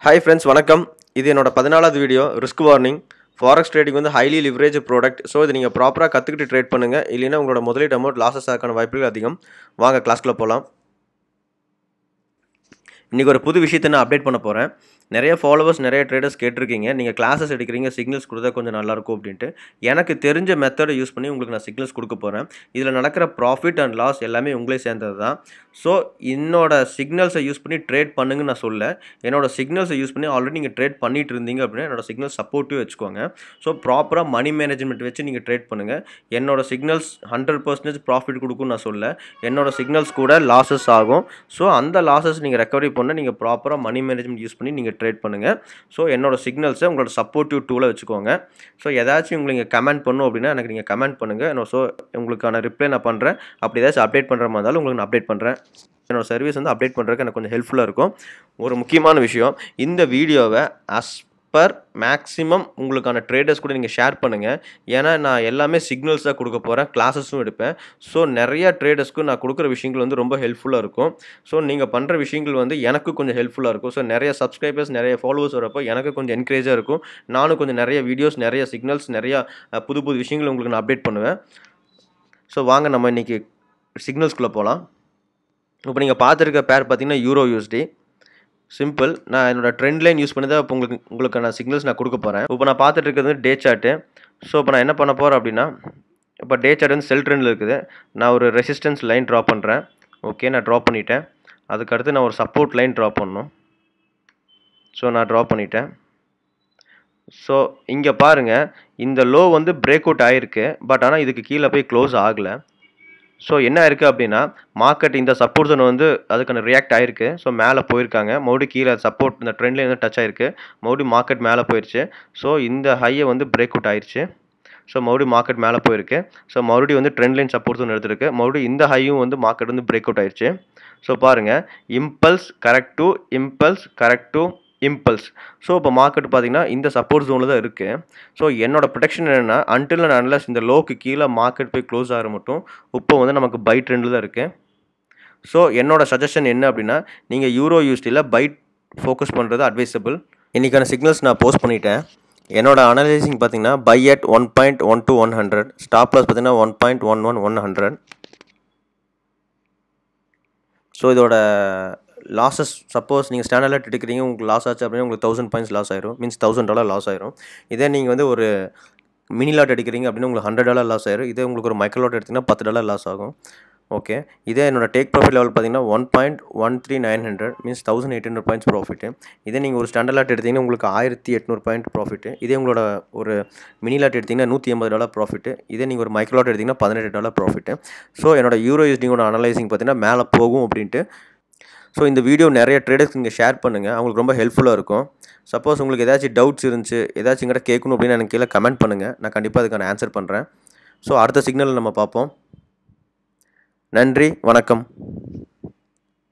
hi friends வணக்கம் இது என்னோட பதினாலாவது video risk warning forex trading வந்து ஹைலி லிவரேஜ் ப்ராடக்ட் ஸோ இது நீங்கள் ப்ராப்பராக கற்றுக்கிட்டு ட்ரேட் பண்ணுங்கள் இல்லைன்னா உங்களோட முதலீட்டு அமௌண்ட் லாஸஸ் ஆக்கான வாய்ப்புகள் அதிகம் வாங்க கிளாஸ்க்குள்ளே போகலாம் இன்றைக்கி ஒரு புது விஷயத்தை நான் அப்டேட் பண்ண போகிறேன் நிறைய ஃபாலோவர்ஸ் நிறைய ட்ரேடர்ஸ் கேட்டிருக்கீங்க நீங்கள் கிளாஸஸ் எடுக்கிறீங்க சிக்னல்ஸ் கொடுத்தா கொஞ்சம் நல்லாயிருக்கும் அப்படின்ட்டு எனக்கு தெரிஞ்ச மெத்தடை யூஸ் பண்ணி உங்களுக்கு நான் சிக்னல்ஸ் கொடுக்க போகிறேன் இதில் நடக்கிற ப்ராஃபிட் அண்ட் லாஸ் எல்லாமே உங்களே சேர்ந்தது தான் ஸோ என்னோட சிக்னல்ஸை யூஸ் பண்ணி ட்ரேட் பண்ணுங்கன்னு நான் சொல்ல என்னோட சிக்னல்ஸை யூஸ் பண்ணி ஆல்ரெடி நீங்கள் ட்ரேட் பண்ணிட்டு இருந்தீங்க அப்படின்னா என்னோட சிக்னல் சப்போர்ட்டிவ் வச்சுக்கோங்க ஸோ ப்ராப்பராக மணி மேனேஜ்மெண்ட் வச்சு நீங்கள் ட்ரேட் பண்ணுங்கள் என்னோட சிக்னல்ஸ் ஹண்ட்ரட் பர்சன்டேஜ் ப்ராஃபிட் கொடுக்கும்னு நான் சொல்ல என்னோட சிக்னல்ஸ் கூட லாஸஸ் ஆகும் ஸோ அந்த லாஸஸ் நீங்கள் ரெக்கவரி பண்ண நீங்கள் ப்ராப்பராக மணி மேனேஜ்மெண்ட் யூஸ் பண்ணி நீங்கள் ட்ரேட் பண்ணுங்கள் ஸோ என்னோட சிக்னல்ஸை உங்களோட சப்போர்ட்டிவ் டூலை வச்சுக்கோங்க ஸோ ஏதாச்சும் உங்களுக்கு நீங்கள் கமெண்ட் பண்ணும் அப்படின்னா எனக்கு நீங்கள் கமெண்ட் பண்ணுங்கள் ஸோ உங்களுக்கான ரிப்ளை நான் பண்ணுறேன் அப்படி ஏதாச்சும் அப்டேட் பண்ணுற மாதிரி இருந்தாலும் உங்களுக்கு நான் அப்டேட் பண்ணுறேன் என்னோட சர்வீஸ் வந்து அப்டேட் பண்ணுறதுக்கு எனக்கு கொஞ்சம் ஹெல்ப்ஃபுல்லாக இருக்கும் ஒரு முக்கியமான விஷயம் இந்த வீடியோவை அஸ் பர் மேக்ஸிமம் உங்களுக்கான ட்ரேடர்ஸ் கூட நீங்கள் ஷேர் பண்ணுங்கள் ஏன்னா நான் எல்லாமே சிக்னல்ஸ் தான் கொடுக்க போகிறேன் கிளாஸஸும் எடுப்பேன் ஸோ நிறையா ட்ரேடர்ஸ்க்கு நான் கொடுக்குற விஷயங்கள் வந்து ரொம்ப ஹெல்ப்ஃபுல்லாக இருக்கும் ஸோ நீங்கள் பண்ணுற விஷயங்கள் வந்து எனக்கு கொஞ்சம் ஹெல்ப்ஃபுல்லாக இருக்கும் ஸோ நிறைய சப்ஸ்கிரைபர்ஸ் நிறைய ஃபாலோவர்ஸ் வரப்போ எனக்கு கொஞ்சம் என்கரேஜாக இருக்கும் நானும் கொஞ்சம் நிறைய வீடியோஸ் நிறைய சிக்னல்ஸ் நிறையா அஹ், புது புது விஷயங்கள் உங்களுக்கு நான் அப்டேட் பண்ணுவேன் ஸோ வாங்க நம்ம இன்றைக்கி சிக்னல்ஸ்குள்ளே போகலாம் இப்போ நீங்கள் பார்த்துருக்க பேர் பார்த்தீங்கன்னா யூரோ யூஎஸ்டி சிம்பிள் நான் என்னோட ட்ரெண்ட் லைன் யூஸ் பண்ணி தான் இப்போ உங்களுக்கு உங்களுக்கான சிக்னல்ஸ் நான் கொடுக்க போகிறேன் இப்போ நான் பார்த்துட்டு இருக்கிறது வந்து டே சார்ட்டு ஸோ இப்போ நான் என்ன பண்ண போகிறேன் அப்படின்னா இப்போ டே சார்ட் வந்து செல் ட்ரெண்டில் இருக்குது நான் ஒரு ரெசிஸ்டன்ஸ் லைன் ட்ரா பண்ணுறேன் ஓகே நான் ட்ரா பண்ணிட்டேன் அதுக்கடுத்து நான் ஒரு சப்போர்ட் லைன் ட்ரா பண்ணணும் ஸோ நான் ட்ரா பண்ணிட்டேன் ஸோ இங்கே பாருங்கள் இந்த லோ வந்து பிரேக் அவுட் ஆகிருக்கு பட் ஆனால் இதுக்கு கீழே போய் க்ளோஸ் ஆகலை ஸோ என்ன இருக்குது அப்படின்னா மார்க்கெட் இந்த சப்போர்ட் ஜோன் வந்து அதுக்கான ரியாக்ட் ஆயிருக்கு ஸோ மேலே போயிருக்காங்க மறுபடியும் கீழே சப்போர்ட் இந்த ட்ரெண்ட்லேயே வந்து டச் ஆயிருக்கு மறுபடியும் மார்க்கெட் மேலே போயிருச்சு ஸோ இந்த ஹையை வந்து பிரேக் அவுட் ஆயிருச்சு ஸோ மறுபடியும் மார்க்கெட் மேலே போயிருக்கு ஸோ மறுபடியும் வந்து ட்ரெண்ட் லைன் சப்போர்ட் ஜோன் எடுத்திருக்கு மறுபடியும் இந்த ஹையும் வந்து மார்க்கெட் வந்து பிரேக் அவுட் ஆயிருச்சு ஸோ பாருங்கள் impulse correct to impulse correct to impulse so இப்போ மார்க்கெட் பார்த்தீங்கன்னா இந்த சப்போர்ட் ஜோனில் தான் இருக்குது ஸோ என்னோட ப்ரொடெக்ஷன் என்னென்னா அன்டில் அண்ட் அன்லஸ் இந்த லோக்கு கீழே மார்க்கெட் போய் க்ளோஸ் ஆகிற மட்டும் இப்போ வந்து நமக்கு பை ட்ரெண்டில் தான் இருக்குது ஸோ என்னோட சஜஷன் என்ன அப்படின்னா நீங்கள் யூரோ யூஸ்டியில் பைட் ஃபோக்கஸ் பண்ணுறது அட்வைசபிள் இன்றைக்கான சிக்னல்ஸ் நான் போஸ்ட் பண்ணிட்டேன் என்னோட அனலைசிங் பார்த்தீங்கன்னா buy at one point one two one hundred stop loss பார்த்தீங்கன்னா one point one one one hundred so இதோட லாஸஸ் சப்போஸ் நீங்கள் ஸ்டாண்டர்ட் எடுக்கிறீங்க உங்களுக்கு லாஸ் ஆச்சு அப்படின்னா உங்களுக்கு தௌசண்ட் பாயிண்ட்ஸ் லாஸ் ஆயிரும் மீன்ஸ் தௌசண்ட் டாலர் லாஸ் ஆயிரும் இதே நீங்கள் வந்து ஒரு மினி லாட் எடுக்கிறீங்க அப்படின்னா உங்களுக்கு ஹண்ட்ரட் டாலர் லாஸ் ஆயிரும் இதே உங்களுக்கு ஒரு மைக்ரோ லாட் எடுத்திங்கன்னா பத்து டாலர் லாஸ் ஆகும் ஓகே இதே என்னோட டேக் ப்ராஃபிட் லெவல் பார்த்தீங்கன்னா one point one three nine hundred means thousand eight hundred points profit இதே நீங்கள் ஒரு ஸ்டாண்டர்ட் லாட் எடுத்தீங்கன்னா உங்களுக்கு ஆயிரத்தி எட்நூறு பாயிண்ட் ப்ராஃபிட்டு இதே உங்களோட ஒரு மினி லாட் எடுத்தீங்கன்னா நூற்றி ஐம்பது டாலர் ப்ராஃபிட்டு இதே நீங்கள் ஒரு மைக்ரோ லாட் எடுத்தீங்கன்னா பதினெட்டு டாலர் ப்ராஃபிட்டு ஸோ என்னோட யூரோ யூஸ்டிங்கோட அனலைசிங் பார்த்தீங்கன்னா மேலே போகும் அப்படின்ட்டு ஸோ இந்த வீடியோ நிறைய ட்ரேடர்ஸ் நீங்கள் ஷேர் பண்ணுங்கள் அவங்களுக்கு ரொம்ப ஹெல்ப்ஃபுல்லாக இருக்கும் சப்போஸ் உங்களுக்கு ஏதாச்சும் டவுட்ஸ் இருந்துச்சு ஏதாச்சும் எங்கிட்ட கேட்கணும் அப்படின்னு எனக்கு கீழே கமெண்ட் பண்ணுங்கள் நான் கண்டிப்பாக அதுக்கான ஆன்சர் பண்ணுறேன் ஸோ அடுத்த சிக்னல் நம்ம பார்ப்போம் நன்றி வணக்கம்